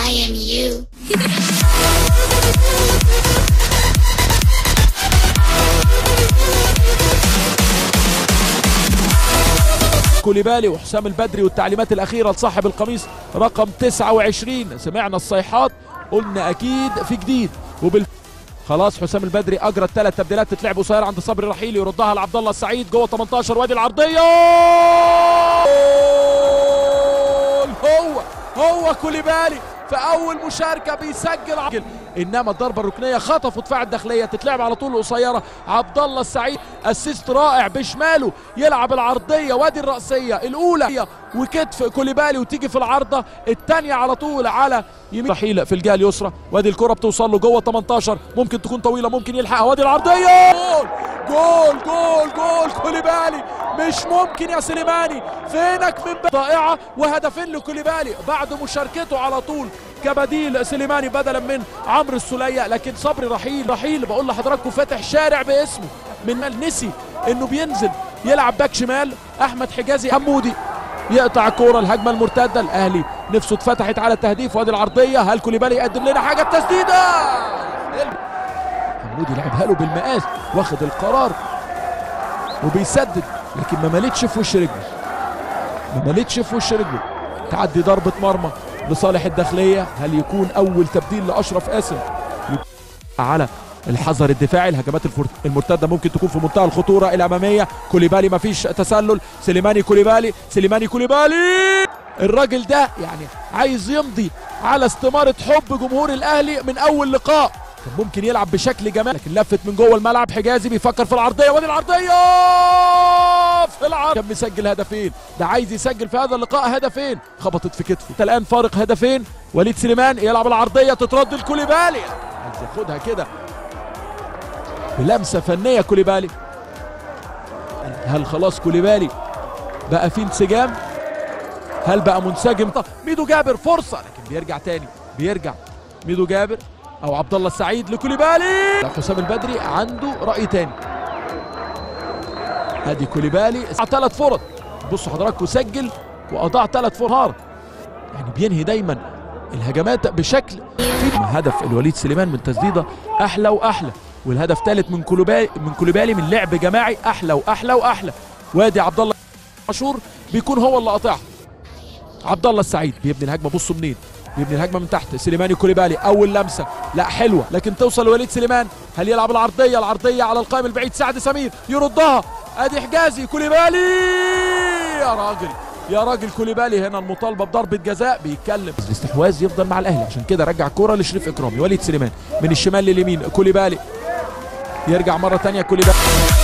I am you. كوليبالي وحسام البدري والتعليمات الأخيرة لصاحب القميص رقم 29 سمعنا الصيحات قلنا أكيد في جديد وبال خلاص حسام البدري اجرى الثلاث تبديلات تتلعب قصيره عند صبري رحيل يردها لعبد الله السعيد جوه 18 وادي العرضيه جول! هو هو كوليبالي في اول مشاركه بيسجل عجل. انما الضربه الركنيه خطفوا دفاع الداخليه تتلعب على طول قصيره عبد الله السعيد اسيست رائع بشماله يلعب العرضيه وادي الراسيه الاولى وكتف كوليبالي وتيجي في العارضه الثانيه على طول على يمين رحيل في الجهه اليسرى وادي الكره بتوصل له جوه 18 ممكن تكون طويله ممكن يلحقها وادي العرضيه جول جول جول جول كوليبالي مش ممكن يا سليماني فينك من ب- ضائعه وهدفين لكوليبالي بعد مشاركته على طول كبديل سليماني بدلا من عمرو السوليه لكن صبري رحيل رحيل بقول لحضراتكم فاتح شارع باسمه من مال نسي انه بينزل يلعب باك شمال احمد حجازي حمودي يقطع الكوره الهجمه المرتده الاهلي نفسه اتفتحت على التهديف وادي العرضيه هل كوليبالي يقدم لنا حاجه التسديده حلو. حمودي لعبها له بالمقاس واخد القرار وبيسدد لكن ما مالتش في وش رجله ما مالتش في وش رجله تعدي ضربه مرمى لصالح الداخليه هل يكون اول تبديل لاشرف قاسم يبقى على الحذر الدفاعي الهجمات الفر- المرتده ممكن تكون في منتهى الخطوره الاماميه كوليبالي ما فيش تسلل سليماني كوليبالي سليماني كوليبالي الراجل ده يعني عايز يمضي على استماره حب جمهور الاهلي من اول لقاء كان ممكن يلعب بشكل جمال لكن لفت من جوه الملعب حجازي بيفكر في العرضيه وادي العرضيه في العرض كان مسجل هدفين ده عايز يسجل في هذا اللقاء هدفين خبطت في كتفه حتى الان فارق هدفين وليد سليمان يلعب العرضيه تترد الكوليبالي عايز ياخدها كده بلمسه فنيه كوليبالي هل خلاص كوليبالي بقى في انسجام هل بقى منسجم طب ميدو جابر فرصه لكن بيرجع تاني بيرجع ميدو جابر او عبد الله السعيد لكوليبالي لا، حسام البدري عنده راي تاني ادي كوليبالي ثلاث فرص بصوا حضراتكم سجل واضاع ثلاث فرص يعني بينهي دايما الهجمات بشكل في هدف الوليد سليمان من تسديده احلى واحلى والهدف ثالث من كوليبالي من كوليبالي من لعب جماعي احلى واحلى واحلى وادي عبد الله عاشور بيكون هو اللي قاطعها عبد الله السعيد بيبني الهجمه بصوا منين بيبني الهجمه من تحت سليماني كوليبالي اول لمسه لا حلوه لكن توصل لوليد سليمان هل يلعب العرضيه العرضيه على القائم البعيد سعد سمير يردها ادي حجازي كوليبالي يا راجل يا راجل كوليبالي هنا المطالبه بضربه جزاء بيتكلم الاستحواذ يفضل مع الاهلي عشان كده رجع كوره لشريف اكرامي وليد سليمان من الشمال لليمين كوليبالي يرجع مره ثانيه كوليبالي